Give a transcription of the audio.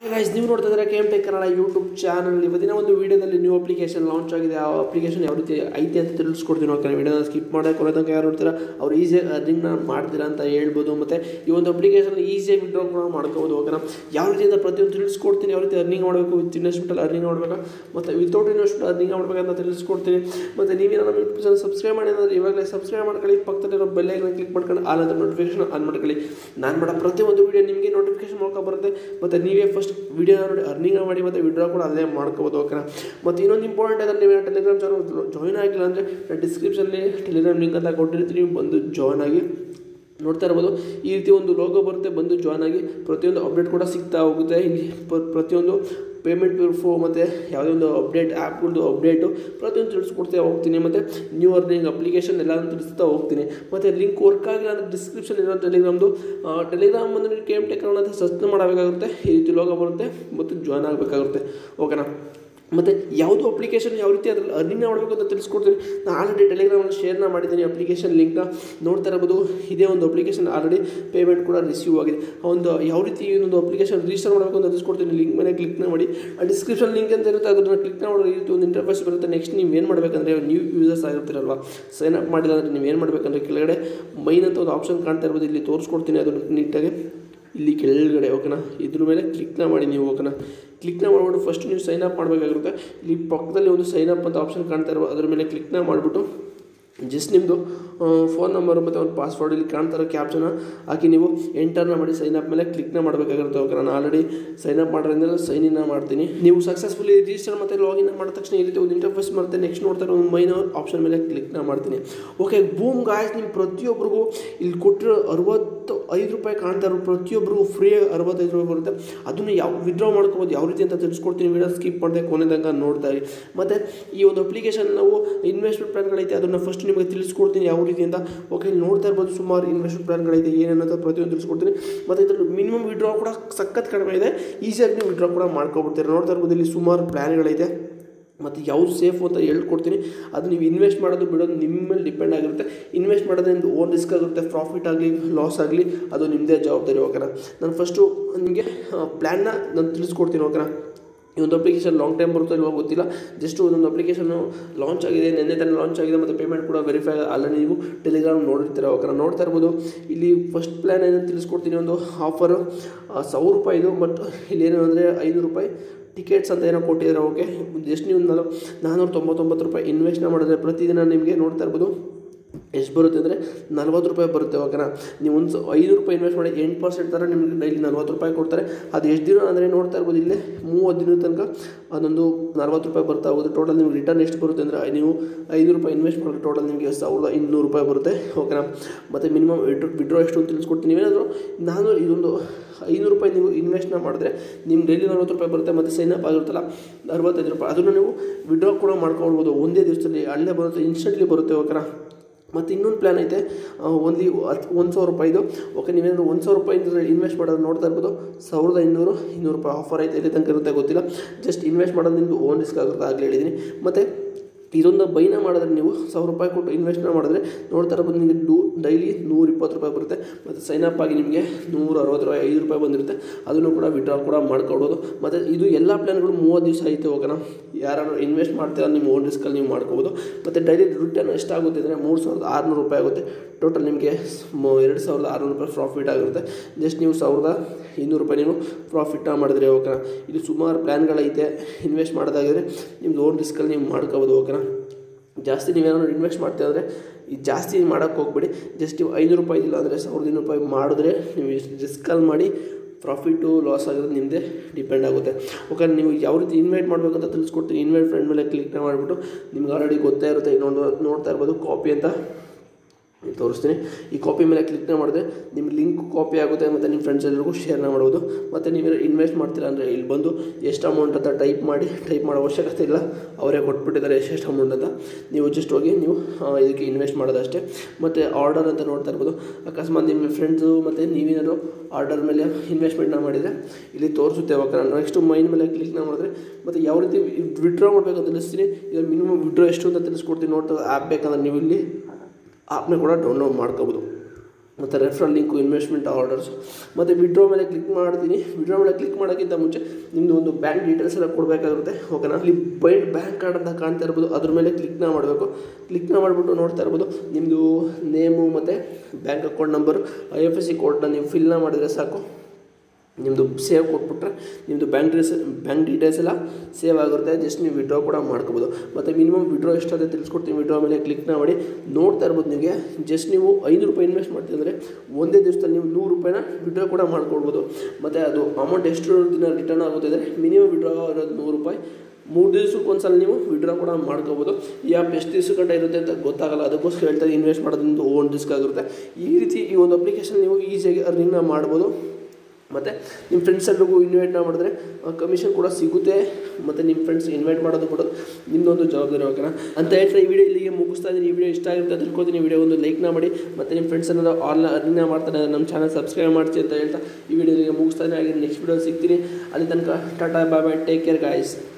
guys ನೀವು ನೋಡ್ತಾ ಇದ್ದಾರೆ K M Tech Kannada YouTube channel ಇವತ್ತಿನ ಒಂದು ವಿಡಿಯೋದಲ್ಲಿ ನ್ಯೂ ಅಪ್ಲಿಕೇಶನ್ ಲಾಂಚ್ ಆಗಿದೆ ಆ ಅಪ್ಲಿಕೇಶನ್ ಯಾವ ರೀತಿ ಐತೆ ಅಂತ ತಿಳಿಸ್ಕೊಡ್ತೀನಿ ಓಕೆ ವಿಡಿಯೋನ ಸ್ಕಿಪ್ ಮಾಡೋಕೆ ಕೊನೆ ತನಕ ಯಾರು ನೋಡ್ತೀರಾ ಅವ್ರು ಈಸಿಯಾಗಿ ಅರ್ನಿಂಗ್ನ ಮಾಡ್ತೀರಾ ಅಂತ ಹೇಳ್ಬೋದು ಮತ್ತು ಈ ಒಂದು ಅಪ್ಲಿಕೇಶನ್ ಈಸಿಯಾಗಿ ವಿಡ್ರಾ ಕೂಡ ಮಾಡ್ಕೋಬೋದು ಓಕೆನಾ ಯಾವ ರೀತಿಯಿಂದ ಪ್ರತಿಯೊಂದು ತಿಳಿಸ್ಕೊಡ್ತೀನಿ ಯಾವ ರೀತಿ ಅರ್ನಿಂಗ್ ಮಾಡಬೇಕು ವಿತ್ ಇನ್ವೆಸ್ಟ್ಮೆಂಟಲ್ಲಿ ಅರ್ನಿಂಗ್ ಮಾಡಬೇಕಾ ಮತ್ತು ವಿತೌಟ್ ಇನ್ವೆಸ್ಟ್ಮೆಂಟ್ ಅರ್ನಿಂಗ್ ಮಾಡಬೇಕಂತ ತಿಳಿಸ್ಕೊಡ್ತೀನಿ ಮತ್ತು ನೀವೇನೋ ನಮ್ಮ ಯೂಟ್ಯೂಬ್ ಚಾನಲ್ ಸಬ್ಸ್ಕ್ರೈಬ್ ಮಾಡಿ ಅಂದರೆ ಇವಾಗಲೇ ಸಬ್ಸ್ಕ್ರೈಬ್ ಮಾಡ್ಕೊಳ್ಳಿ ಪಕ್ಕದಲ್ಲಿರೋ ಬೆಲ್ಲೈಕನ್ನ ಕ್ಲಿಕ್ ಮಾಡ್ಕೊಂಡು ಆಲ್ ಅಂತ ನೋಟಿಫಿಕೇಶನ್ ಆನ್ ಮಾಡ್ಕೊಳ್ಳಿ ನಾನು ಮಾಡೋ ಪ್ರತಿಯೊಂದು ವಿಡಿಯೋ ನಿಮಗೆ ನೋಟಿಫಿಕೇಶನ್ ಮೂಲಕ ಬರುತ್ತೆ ಮತ್ತು ನೀವೇ ಫಸ್ಟ್ ವಿಡಿಯೋ ನೋಡಿ ಅರ್ನಿಂಗ್ ಮಾಡಿ ಮತ್ತು ವಿಡ್ರಾ ಕೂಡ ಅಲ್ಲೇ ಮಾಡ್ಕೋಬೋದು ಓಕೆನಾ ಮತ್ತು ಇನ್ನೊಂದು ಇಂಪಾರ್ಟೆಂಟ್ ಅಂದರೆ ನೀವು ಟೆಲಿಗ್ರಾಮ್ ಚಾನಲ್ ಜಾಯ್ನ್ ಆಗಿಲ್ಲ ಅಂದರೆ ನಾನು ಡಿಸ್ಕ್ರಿಪ್ಷನಲ್ಲಿ ಟೆಲಿಗ್ರಾಮ್ ಲಿಂಕ್ ಅಂತ ಕೊಟ್ಟಿರ್ತೀನಿ ನೀವು ಬಂದು ಜಾಯ್ನ್ ಆಗಿ ನೋಡ್ತಾ ಇರ್ಬೋದು ಈ ರೀತಿ ಒಂದು ಲೋಗೋ ಬರುತ್ತೆ ಬಂದು ಜಾಯ್ನ್ ಆಗಿ ಪ್ರತಿಯೊಂದು ಅಪ್ಡೇಟ್ ಕೂಡ ಸಿಗ್ತಾ ಹೋಗುತ್ತೆ ಇಲ್ಲಿ ಪ್ರ- ಪ್ರತಿಯೊಂದು ಪೇಮೆಂಟ್ ಪ್ಯೂರ್ಫೋ ಮತ್ತು ಯಾವುದೇ ಒಂದು ಅಪ್ಡೇಟ್ ಆ್ಯಪ್ಗಳದ್ದು ಅಪ್ಡೇಟು ಪ್ರತಿಯೊಂದು ತಿಳಿಸ್ಕೊಡ್ತಾ ಹೋಗ್ತೀನಿ ಮತ್ತು ನ್ಯೂ ಅರ್ನಿಂಗ್ ಅಪ್ಲಿಕೇಶನ್ ಎಲ್ಲ ತಿಳಿಸ್ತಾ ಹೋಗ್ತೀನಿ ಮತ್ತು ಲಿಂಕ್ ವರ್ಕ್ ಆಗಿಲ್ಲ ಅಂದರೆ ಡಿಸ್ಕ್ರಿಪ್ಷನ್ ಇರೋ ಟೆಲಿಗ್ರಾಮ್ದು ಟೆಲಿಗ್ರಾಮ್ ಬಂದು ನೀವು ಕೆ ಎಮ್ ಟೆಕ್ ಅಂತ ಸರ್ಚ್ ಮಾಡಬೇಕಾಗುತ್ತೆ ಈ ರೀತಿ ಲೋಗೋ ಬರುತ್ತೆ ಮತ್ತು ಜಾಯ್ನ್ ಆಗಬೇಕಾಗುತ್ತೆ ಓಕೆನಾ ಮತ್ತು ಯಾವುದು ಅಪ್ಲಿಕೇಶನ್ ಯಾವ ರೀತಿ ಅದರಲ್ಲಿ ಅರ್ನಿಂಗ್ ಮಾಡಬೇಕು ಅಂತ ತಿಳಿಸ್ಕೊಡ್ತೀನಿ ನಾನು ಆಲ್ರೆಡಿ ಟೆಲಿಗ್ರಾಮಲ್ಲಿ ಶೇರ್ನ ಮಾಡಿದ್ದೀನಿ ಅಪ್ಲಿಕೇಶನ್ ಲಿಂಕ್ನ ನೋಡ್ತಾ ಇರ್ಬೋದು ಇದೇ ಒಂದು ಅಪ್ಲಿಕೇಶನ್ ಆಲ್ರೆಡಿ ಪೇಮೆಂಟ್ ಕೂಡ ರಿಸೀವ್ ಆಗಿದೆ ಆ ಒಂದು ಯಾವ ರೀತಿ ಈ ಒಂದು ಅಪ್ಲಿಕೇಶನ್ ರಿಜಿಸ್ಟರ್ ಮಾಡಬೇಕು ಅಂತ ತಿಳಿಸ್ಕೊಡ್ತೀನಿ ಲಿಂಕ್ ಮೇಲೆ ಕ್ಲಿಕ್ನ ಮಾಡಿ ಆ ಡಿಸ್ಕ್ರಿಪ್ಷನ್ ಲಿಂಕ್ ಅಂತ ಇರುತ್ತೆ ಅದನ್ನು ಕ್ಲಿಕ್ನ ಮಾಡಿದ್ರೆ ಈ ರೀತಿ ಒಂದು ಇಂಟರ್ಫೇಸ್ ಬರುತ್ತೆ ನೆಕ್ಸ್ಟ್ ನೀವು ಏನು ಮಾಡಬೇಕಂದ್ರೆ ನ್ಯೂ ಯೂಸರ್ಸ್ ಆಗಿರ್ತೀರಲ್ವ ಸೈನ್ ಅಪ್ ಮಾಡಿಲ್ಲ ಅಂದರೆ ನೀವು ಏನು ಮಾಡಬೇಕಂದ್ರೆ ಕೆಳಗಡೆ ಮೈನ್ ಅಂತ ಒಂದು ಆಪ್ಷನ್ ಕಾಣ್ತಾ ಇರ್ಬೋದು ಇಲ್ಲಿ ತೋರಿಸ್ಕೊಡ್ತೀನಿ ಅದನ್ನು ನೀಟಾಗಿ ಇಲ್ಲಿ ಕೆಳಗಡೆ ಓಕೆನಾ ಇದ್ರ ಮೇಲೆ ಕ್ಲಿಕ್ನ ಮಾಡಿ ನೀವು ಓಕೆನಾ ಕ್ಲಿಕ್ನ ಮಾಡಿಬಿಟ್ಟು ಫಸ್ಟ್ ನೀವು ಸೈನ್ ಅಪ್ ಮಾಡಬೇಕಾಗಿರುತ್ತೆ ಇಲ್ಲಿ ಪಕ್ಕದಲ್ಲಿ ಒಂದು ಸೈನ್ ಅಪ್ ಅಂತ ಆಪ್ಷನ್ ಕಾಣ್ತಾ ಇರೋ ಅದ್ರ ಮೇಲೆ ಕ್ಲಿಕ್ನ ಮಾಡಿಬಿಟ್ಟು ಜಸ್ಟ್ ನಿಮ್ಮದು ಫೋನ್ ನಂಬರ್ ಮತ್ತು ಒಂದು ಪಾಸ್ವರ್ಡ್ ಇಲ್ಲಿ ಕಾಣ್ತಾ ಇರೋ ಕ್ಯಾಪ್ಷನ ಹಾಕಿ ನೀವು ಎಂಟರ್ನ ಮಾಡಿ ಸೈನ್ ಅಪ್ ಮೇಲೆ ಕ್ಲಿಕ್ನ ಮಾಡಬೇಕಾಗಿರುತ್ತೆ ಓಕೆ ನಾನು ಆಲ್ರೆಡಿ ಸೈನ್ ಅಪ್ ಮಾಡೋದ್ರಿಂದ ಸೈನ್ ಇನ್ನ ಮಾಡ್ತೀನಿ ನೀವು ಸಕ್ಸಸ್ಫುಲಿ ರಿಜಿಸ್ಟರ್ ಮತ್ತು ಲಾಗಿನ್ ಮಾಡಿದ ತಕ್ಷಣ ಈ ರೀತಿ ಒಂದು ಇಂಟರ್ಫೇಸ್ ಬರುತ್ತೆ ನೆಕ್ಸ್ಟ್ ನೋಡ್ತಾ ಇರೋ ಒಂದು ಮೈನ್ ಆಪ್ಷನ್ ಮೇಲೆ ಕ್ಲಿಕ್ನ ಮಾಡ್ತೀನಿ ಓಕೆ ಬೂಮ್ ಗಾಯ್ಸ್ ನಿಮ್ಮ ಪ್ರತಿಯೊಬ್ಬರಿಗೂ ಇಲ್ಲಿ ಕೊಟ್ಟಿರೋ ಅರವತ್ತು ಐದು ರೂಪಾಯಿ ಕಾಣ್ತಾ ಇರೋ ಪ್ರತಿಯೊಬ್ಬರಿಗೂ ಫ್ರೀ ಅರವತ್ತೈದು ರೂಪಾಯಿ ಬರುತ್ತೆ ಅದನ್ನು ಯಾವ ವಿಡ್ರಾ ಮಾಡ್ಕೋಬೋದು ಯಾವ ರೀತಿ ಅಂತ ತಿಳಿಸ್ಕೊಡ್ತೀನಿ ವಿಡಿಯೋ ಸ್ಕಿಪ್ ಮಾಡಿದೆ ಕೊನೆ ತನಕ ನೋಡ್ತಾ ಇರಿ ಮತ್ತು ಈ ಒಂದು ಅಪ್ಲಿಕೇಶನ್ ನಾವು ಇನ್ವೆಸ್ಟ್ಮೆಂಟ್ ಪ್ಲಾನ್ಗಳೈತೆ ಅದನ್ನು ಫಸ್ಟ್ ನಿಮಗೆ ತಿಳಿಸ್ಕೊಡ್ತೀನಿ ಯಾವ ರೀತಿ ಅಂತ ಓಕೆ ಇಲ್ಲಿ ನೋಡ್ತಾ ಇರ್ಬೋದು ಸುಮಾರು ಇನ್ವೆಸ್ಟ್ಮೆಂಟ್ ಪ್ಲಾನ್ಗಳೈತೆ ಏನೇನಂತ ಪ್ರತಿಯೊಂದು ತಿಳಿಸ್ಕೊಡ್ತೀನಿ ಮತ್ತು ಇದ್ರಲ್ಲಿ ಮಿನಿಮಮ್ ವಿಡ್ರಾ ಕೂಡ ಸಖತ್ ಕಡಿಮೆ ಇದೆ ಈಸಿಯಾಗಿ ನೀವು ವಿಡ್ರಾ ಕೂಡ ಮಾಡ್ಕೊಬಿಡ್ತೀರಿ ನೋಡ್ತಾ ಇರ್ಬೋದು ಇಲ್ಲಿ ಸುಮಾರು ಪ್ಲ್ಯಾನ್ಗಳೈತೆ ಮತ್ತು ಯಾವುದು ಸೇಫು ಅಂತ ಹೇಳ್ಕೊಡ್ತೀನಿ ಅದು ನೀವು ಇನ್ವೆಸ್ಟ್ ಮಾಡೋದು ಬಿಡೋದು ನಿಮ್ಮ ಮೇಲೆ ಡಿಪೆಂಡ್ ಆಗಿರುತ್ತೆ ಇನ್ವೆಸ್ಟ್ ಮಾಡೋದು ನಿಮ್ಮದು ಓನ್ ರಿಸ್ಕ್ ಆಗುತ್ತೆ ಪ್ರಾಫಿಟ್ ಆಗಲಿ ಲಾಸ್ ಆಗಲಿ ಅದು ನಿಮ್ಮದೇ ಜವಾಬ್ದಾರಿ ಓಕೆನಾ ನಾನು ಫಸ್ಟು ನಿಮಗೆ ಪ್ಲ್ಯಾನ್ನ ನಾನು ತಿಳಿಸ್ಕೊಡ್ತೀನಿ ಓಕೆನಾ ಈ ಒಂದು ಅಪ್ಲಿಕೇಶನ್ ಲಾಂಗ್ ಟೈಮ್ ಬರುತ್ತೋ ಇಲ್ವೋ ಗೊತ್ತಿಲ್ಲ ಜಸ್ಟ್ ಒಂದೊಂದು ಅಪ್ಲಿಕೇಶನ್ನು ಲಾಂಚ್ ಆಗಿದೆ ನಿನ್ನೆ ತಾನೇ ಲಾಂಚ್ ಆಗಿದೆ ಮತ್ತು ಪೇಮೆಂಟ್ ಕೂಡ ವೆರಿಫೈ ಆಲ್ರೆಡಿ ನೀವು ಟೆಲಿಗ್ರಾಮ್ ನೋಡಿರ್ತೀರ ಓಕೆನಾ ನೋಡ್ತಾ ಇರ್ಬೋದು ಇಲ್ಲಿ ಫಸ್ಟ್ ಪ್ಲ್ಯಾನ್ ಏನಂತ ತಿಳಿಸ್ಕೊಡ್ತೀನಿ ಒಂದು ಆಫರು ಸಾವಿರ ರೂಪಾಯಿದು ಬಟ್ ಇಲ್ಲಿ ಏನು ಅಂದರೆ ಐನೂರು ರೂಪಾಯಿ ಟಿಕೆಟ್ಸ್ ಅಂತ ಏನೋ ಕೊಟ್ಟಿದ್ದಾರೆ ಓಕೆ ಜಸ್ಟ್ ನೀವು ನಲ ನಾನ್ನೂರ ತೊಂಬತ್ತೊಂಬತ್ತು ರೂಪಾಯಿ ಇನ್ವೆಸ್ಟ್ನ ಮಾಡಿದ್ರೆ ಪ್ರತಿದಿನ ನಿಮಗೆ ನೋಡ್ತಾ ಇರ್ಬೋದು ಎಷ್ಟು ಬರುತ್ತೆ ಅಂದರೆ ನಲ್ವತ್ತು ರೂಪಾಯಿ ಬರುತ್ತೆ ಓಕೆನಾ ನೀವು ಒಂದು ಸ ಐನೂರು ರೂಪಾಯಿ ಇನ್ವೆಸ್ಟ್ ಮಾಡಿ ಎಂಟು ಪರ್ಸೆಂಟ್ ಥರ ನಿಮಗೆ ಡೈಲಿ ನಲ್ವತ್ತು ರೂಪಾಯಿ ಕೊಡ್ತಾರೆ ಅದು ಎಷ್ಟು ದಿನ ಅಂದರೆ ನೋಡ್ತಾ ಇರ್ಬೋದು ಇಲ್ಲೇ ಮೂವತ್ತು ದಿನದ ತನಕ ಅದೊಂದು ನಲ್ವತ್ತು ರೂಪಾಯಿ ಬರ್ತಾ ಹೋಗುತ್ತೆ ಟೋಟಲ್ ನಿಮ್ಗೆ ರಿಟರ್ನ್ ಎಷ್ಟು ಬರುತ್ತೆ ಅಂದರೆ ನೀವು ಐನೂರು ರೂಪಾಯಿ ಇನ್ವೆಸ್ಟ್ ಮಾಡಿದ್ರೆ ಟೋಟಲ್ ನಿಮಗೆ ಸಾವಿರದ ಇನ್ನೂರು ರೂಪಾಯಿ ಬರುತ್ತೆ ಓಕೆನಾ ಮತ್ತು ಮಿನಿಮಮ್ ವಿಡ್ರಾ ಎಷ್ಟು ಅಂತ ತಿಳಿಸ್ಕೊಡ್ತೀನಿ ನೀವೇನಾದರೂ ನಾನು ಇದೊಂದು ಐನೂರು ರೂಪಾಯಿ ನೀವು ಇನ್ವೆಸ್ಟ್ನ ಮಾಡಿದ್ರೆ ನಿಮ್ಮ ಡೈಲಿ ನಲ್ವತ್ತು ರೂಪಾಯಿ ಬರುತ್ತೆ ಮತ್ತು ಸೈನ್ ಅಪ್ ಆಗಿರುತ್ತಲ್ಲ ಅರವತ್ತೈದು ರೂಪಾಯಿ ಅದನ್ನು ನೀವು ವಿಡ್ರಾ ಕೂಡ ಮಾಡ್ಕೊಳ್ಬೋದು ಒಂದೇ ದಿವಸದಲ್ಲಿ ಅಲ್ಲೇ ಬರುತ್ತೆ ಇನ್ಸ್ಟೆಂಟ್ಲಿ ಬರುತ್ತೆ ಓಕೆನಾ ಮತ್ತು ಇನ್ನೊಂದು ಪ್ಲ್ಯಾನ್ ಐತೆ ಓನ್ಲಿ ಹತ್ತು ಒಂದು ಸಾವಿರ ರೂಪಾಯಿದು ಓಕೆ ನೀವೇನಾದ್ರು ಒಂದು ಸಾವಿರ ರೂಪಾಯಿ ಇನ್ವೆಸ್ಟ್ ಮಾಡೋದು ನೋಡ್ತಾ ಇರ್ಬೋದು ಸಾವಿರದ ಇನ್ನೂರು ಇನ್ನೂರು ರೂಪಾಯಿ ಆಫರ್ ಐತೆ ಎಲ್ಲಿ ತನಕ ಇರುತ್ತೆ ಗೊತ್ತಿಲ್ಲ ಜಸ್ಟ್ ಇನ್ವೆಸ್ಟ್ ಮಾಡೋದು ನಿಮ್ಮದು ಓನ್ ರಿಸ್ಕ್ ಆಗುತ್ತೆ ಆಗಲೇ ಹೇಳಿದ್ದೀನಿ ಮತ್ತು ಇದೊಂದು ಬೈನ ಮಾಡಿದ್ರೆ ನೀವು ಸಾವಿರ ರೂಪಾಯಿ ಕೊಟ್ಟು ಇನ್ವೆಸ್ಟ್ನ ಮಾಡಿದ್ರೆ ನೋಡ್ತಾ ಇರ್ಬೋದು ನಿಮಗೆ ಡೂ ಡೈಲಿ ನೂರ ಇಪ್ಪತ್ತು ರೂಪಾಯಿ ಬರುತ್ತೆ ಮತ್ತು ಸೈನ್ ಅಪ್ ಆಗಿ ನಿಮಗೆ ನೂರ ಅರವತ್ತು ರೂಪಾಯಿ ಐದು ರೂಪಾಯಿ ಬಂದಿರುತ್ತೆ ಅದನ್ನು ಕೂಡ ವಿಡ್ರಾ ಕೂಡ ಮಾಡ್ಕೊಬೋದು ಮತ್ತು ಇದು ಎಲ್ಲ ಪ್ಲ್ಯಾನ್ಗಳು ಮೂವತ್ತು ದಿವಸ ಐತೆ ಹೋಗೋಣ ಯಾರು ಇನ್ವೆಸ್ಟ್ ಮಾಡ್ತೀರಾ ನಿಮ್ಮ ಓನ್ ರಿಸ್ಕಲ್ಲಿ ನೀವು ಮಾಡ್ಕೋಬೋದು ಮತ್ತು ಡೈಲಿ ರಿಟರ್ನ್ ಎಷ್ಟಾಗುತ್ತೆ ಅಂದರೆ ಮೂರು ಸಾವಿರದ ಆರುನೂರು ರೂಪಾಯಿ ಆಗುತ್ತೆ ಟೋಟಲ್ ನಿಮಗೆ ಎರಡು ಸಾವಿರದ ಆರುನೂರು ರೂಪಾಯಿ ಪ್ರಾಫಿಟ್ ಆಗಿರುತ್ತೆ ಜಸ್ಟ್ ನೀವು ಸಾವಿರದ ಇನ್ನೂರು ರೂಪಾಯಿ ನೀವು ಪ್ರಾಫಿಟ್ನ ಮಾಡಿದ್ರೆ ಓಕೆನಾ ಇಲ್ಲಿ ಸುಮಾರು ಪ್ಲ್ಯಾನ್ಗಳೈತೆ ಇನ್ವೆಸ್ಟ್ ಮಾಡೋದಾಗಿದ್ರೆ ನಿಮ್ದು ಓನ್ ರಿಸ್ಕಲ್ಲಿ ನೀವು ಮಾಡ್ಕೋಬೋದು ಓಕೆನಾ ಜಾಸ್ತಿ ನೀವೇನಾದ್ರು ಇನ್ವೆಸ್ಟ್ ಮಾಡ್ತೀವಿ ಅಂದರೆ ಈ ಜಾಸ್ತಿ ಮಾಡೋಕ್ಕೆ ಹೋಗ್ಬೇಡಿ ಜಸ್ಟ್ ನೀವು ಐನೂರು ರೂಪಾಯಿ ಇಲ್ಲ ಅಂದರೆ ಸಾವಿರದ ಇನ್ನೂರು ರೂಪಾಯಿ ಮಾಡಿದ್ರೆ ನೀವು ರಿಸ್ಕಲ್ಲಿ ಮಾಡಿ ಪ್ರಾಫಿಟ್ಟು ಲಾಸ್ ಆಗಿರೋದು ನಿಮ್ಮದೇ ಡಿಪೆಂಡ್ ಆಗುತ್ತೆ ಓಕೆ ನೀವು ಯಾವ ರೀತಿ ಇನ್ವೈಟ್ ಮಾಡಬೇಕಂತ ತಿಳಿಸ್ಕೊಡ್ತೀನಿ ಇನ್ವೈಟ್ ಫ್ರೆಂಡ್ ಮೇಲೆ ಕ್ಲಿಕ್ ಮಾಡಿಬಿಟ್ಟು ನಿಮ್ಗೆ ಆಲ್ರೆಡಿ ಗೊತ್ತೇ ಇರುತ್ತೆ ಇನ್ನೊಂದು ನೋಡ್ತಾ ಇರ್ಬೋದು ಕಾಪಿ ಅಂತ ತೋರಿಸ್ತೀನಿ ಈ ಕಾಪಿ ಮೇಲೆ ಕ್ಲಿಕ್ನ ಮಾಡಿದ್ರೆ ನಿಮ್ಮ ಲಿಂಕ್ ಕಾಪಿ ಆಗುತ್ತೆ ಮತ್ತು ನಿಮ್ಮ ಫ್ರೆಂಡ್ಸ್ ಎಲ್ಲರಿಗೂ ಶೇರ್ನ ಮಾಡ್ಬೋದು ಮತ್ತು ನೀವು ಇನ್ವೆಸ್ಟ್ ಮಾಡ್ತೀರಾ ಅಂದರೆ ಇಲ್ಲಿ ಬಂದು ಎಷ್ಟು ಅಮೌಂಟ್ ಅಂತ ಟೈಪ್ ಮಾಡಿ ಟೈಪ್ ಮಾಡೋ ಅವಶ್ಯಕತೆ ಇಲ್ಲ ಅವರೇ ಕೊಟ್ಬಿಟ್ಟಿದ್ದಾರೆ ಎಷ್ಟೆಷ್ಟು ಅಮೌಂಟ್ ಅಂತ ನೀವು ಜಸ್ಟ್ ಹೋಗಿ ನೀವು ಆ, ಇದಕ್ಕೆ ಇನ್ವೆಸ್ಟ್ ಮಾಡೋದಷ್ಟೇ ಮತ್ತು ಆರ್ಡರ್ ಅಂತ ನೋಡ್ತಾ ಇರ್ಬೋದು ಅಕಸ್ಮಾತ್ ನಿಮ್ಮ ಫ್ರೆಂಡ್ಸು ಮತ್ತು ನೀವೇನಾದ್ರು ಆರ್ಡರ್ ಮೇಲೆ ಇನ್ವೆಸ್ಟ್ಮೆಂಟ್ನ ಮಾಡಿದರೆ ಇಲ್ಲಿ ತೋರಿಸುತ್ತೆ ಅವಾಗ ನೆಕ್ಸ್ಟು ಮೈನ್ ಮೇಲೆ ಕ್ಲಿಕ್ನ ಮಾಡಿದ್ರೆ ಮತ್ತು ಯಾವ ರೀತಿ ವಿಡ್ರಾ ಮಾಡಬೇಕು ಅಂತ ತಿಳಿಸ್ತೀನಿ ಇದು ಮಿನಿಮಮ್ ವಿಡ್ರಾ ಎಷ್ಟು ಅಂತ ತಿಳಿಸ್ಕೊಡ್ತೀನಿ ನೋಡ್ತಾ ಆ್ಯಪ್ ಬೇಕಂದ್ರೆ ನೀವು ಇಲ್ಲಿ ಆ್ಯಪ್ನ ಕೂಡ ಡೌನ್ಲೋಡ್ ಮಾಡ್ಕೋಬೋದು ಮತ್ತು ರೆಫರಲ್ ಲಿಂಕು ಇನ್ವೆಸ್ಟ್ಮೆಂಟ್ ಆರ್ಡರ್ಸ್ ಮತ್ತು ವಿಡ್ರಾ ಮೇಲೆ ಕ್ಲಿಕ್ ಮಾಡ್ತೀನಿ ವಿಡ್ರಾ ಮೇಲೆ ಕ್ಲಿಕ್ ಮಾಡೋಕ್ಕಿಂತ ಮುಂಚೆ ನಿಮ್ಮದು ಒಂದು ಬ್ಯಾಂಕ್ ಡೀಟೇಲ್ಸ್ ಎಲ್ಲ ಕೊಡಬೇಕಾಗುತ್ತೆ ಓಕೆನಾ ಅಲ್ಲಿ ಬೈಂಡ್ ಬ್ಯಾಂಕ್ ಕಾರ್ಡ್ ಅಂತ ಕಾಣ್ತಾ ಇರ್ಬೋದು ಅದ್ರ ಮೇಲೆ ಕ್ಲಿಕ್ನ ಮಾಡಬೇಕು ಕ್ಲಿಕ್ನ ಮಾಡಿಬಿಟ್ಟು ನೋಡ್ತಾ ಇರ್ಬೋದು ನಿಮ್ಮದು ನೇಮು ಮತ್ತು bank account number I F S C ಕೋಡ್ನ ನೀವು ಫಿಲ್ನ ಮಾಡಿದರೆ ಸಾಕು ನಿಮ್ಮದು ಸೇವ್ ಕೊಟ್ಬಿಟ್ರೆ ನಿಮ್ಮದು ಬ್ಯಾಂಕ್ ಡೀಟೇಲ್ಸ್ ಬ್ಯಾಂಕ್ ಡೀಟೇಲ್ಸ್ ಎಲ್ಲ ಸೇವ್ ಆಗಿರುತ್ತೆ ಜಸ್ಟ್ ನೀವು ವಿಡ್ರಾ ಕೂಡ ಮಾಡ್ಕೋಬೋದು ಮತ್ತು ಮಿನಿಮಮ್ ವಿಡ್ರಾ ಎಷ್ಟಾದರೆ ತಿಳಿಸ್ಕೊಡ್ತೀನಿ ವಿಡ್ರಾ ಮೇಲೆ ಕ್ಲಿಕ್ನ ಮಾಡಿ ನೋಡ್ತಾ ಇರ್ಬೋದು ನಿಮಗೆ ಜಸ್ಟ್ ನೀವು ಐದು ರೂಪಾಯಿ ಇನ್ವೆಸ್ಟ್ ಮಾಡ್ತೀವಿ ಅಂದರೆ ಒಂದೇ ದಿವಸದಲ್ಲಿ ನೀವು ನೂರು ರೂಪಾಯಿನ ವಿಡ್ರಾ ಕೂಡ ಮಾಡ್ಕೊಳ್ಬೋದು ಮತ್ತು ಅದು ಅಮೌಂಟ್ ಎಷ್ಟು ದಿನ ರಿಟರ್ನ್ ಆಗುತ್ತೆ ಅಂದರೆ ಮಿನಿಮಮ್ ವಿಡ್ರಾ ಇರೋದು ನೂರು ರೂಪಾಯಿ ಮೂರು ದಿವ್ಸಕ್ಕೆ ಒಂದ್ಸಲ ನೀವು ವಿಡ್ರಾ ಕೂಡ ಮಾಡ್ಕೋಬೋದು ಈ ಆ್ಯಪ್ ಎಷ್ಟು ದಿವಸ ಗಂಟೆ ಇರುತ್ತೆ ಅಂತ ಗೊತ್ತಾಗಲ್ಲ ಅದಕ್ಕೋಸ್ಕರ ಹೇಳ್ತಾರೆ ಇನ್ವೆಸ್ಟ್ ಮಾಡೋದ್ರಿಂದ ಓನ್ ರಿಸ್ಕ್ ಆಗಿರುತ್ತೆ ಈ ರೀತಿ ಈ ಒಂದು ಅಪ್ಲಿಕೇಶನ್ ನೀವು ಈಸಿಯಾಗಿ ಅರ್ನಿಂಗ್ನ ಮಾಡ್ಬೋದು ಮತ್ತು ನಿಮ್ಮ ಫ್ರೆಂಡ್ಸ್ ಎಲ್ರಿಗೂ ಇನ್ವೈಟ್ನ ಮಾಡಿದ್ರೆ ಕಮಿಷನ್ ಕೂಡ ಸಿಗುತ್ತೆ ಮತ್ತು ನಿಮ್ಮ ಫ್ರೆಂಡ್ಸ್ ಇನ್ವೈಟ್ ಮಾಡೋದು ಕೂಡ ನಿಮ್ಮದೊಂದು ಜವಾಬ್ದಾರಿ ಓಕೆನಾ ಅಂತ ಹೇಳ್ತಾ ಈ ವಿಡಿಯೋ ಇಲ್ಲಿಗೆ ಮುಗಿಸ್ತಾ ಇದ್ದೀನಿ ಈ ವಿಡಿಯೋ ಇಷ್ಟ ಆಗಿರುತ್ತೆ ಅಂತ ತಿಳ್ಕೊತೀನಿ ವಿಡಿಯೋ ಒಂದು ಲೈಕ್ನ ಮಾಡಿ ಮತ್ತು ನಿಮ್ಮ ಫ್ರೆಂಡ್ಸ್ ಏನಾದ್ರು ಆನ್ಲೈನ್ ಅರ್ನಿಂಗ್ನ ಮಾಡ್ತಾರೆ ನಮ್ಮ ಚಾನಲ್ ಸಬ್ಸ್ಕ್ರೈಬ್ ಮಾಡ್ತೀನಿ ಅಂತ ಹೇಳ್ತಾ ಈ ವಿಡಿಯೋ ಇಲ್ಲಿಗೆ ಮುಗಿಸ್ತಾ ಇದ್ದೀನಿ ಹಾಗೆ ನೆಕ್ಸ್ಟ್ ವಿಡಿಯೋ ಸಿಗ್ತೀನಿ ಅಲ್ಲಿ ತನಕ tata bye bye take care guys